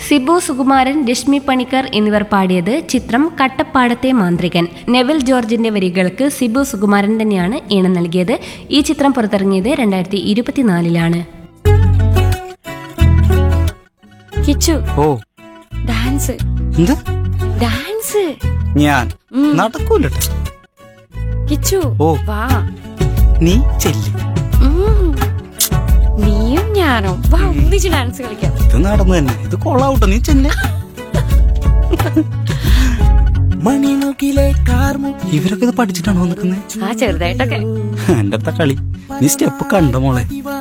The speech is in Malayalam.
സിബു സുകുമാരൻ രശ്മി പണിക്കർ എന്നിവർ പാടിയത് ചിത്രം കട്ടപ്പാടത്തെ മാന്ത്രികൻ നെവിൽ ജോർജിന്റെ വരികൾക്ക് സിബു സുകുമാരൻ തന്നെയാണ് ഈണം നൽകിയത് ഈ ചിത്രം പുറത്തിറങ്ങിയത് രണ്ടായിരത്തി ഇരുപത്തിനാലിലാണ് കിച്ചു ഓ ഡാൻസ് എന്ത് ഡാൻസ് ഞാൻ ഉം. നടക്കൂലട്ടെ കിച്ചു ഓ. വാ നീ ചെല്ലി ഉം. നീയും ഞാനും വാ ഒന്നിച്ച് ഡാൻസ് കളിക്കാം ഇത് നടന്നു തന്നെ ഇത് കൊള്ളാവട്ടോ നീ ചെല്ലേ മണിമുകിലെ കാർമു ഇവരൊക്കെ ഇത് പഠിച്ചിട്ടാണോ നിൽക്കുന്നത് ആ ചെറുതായിട്ടൊക്കെ എന്റെ അടുത്ത കളി നീ സ്റ്റെപ്പ് കണ്ട മോളെ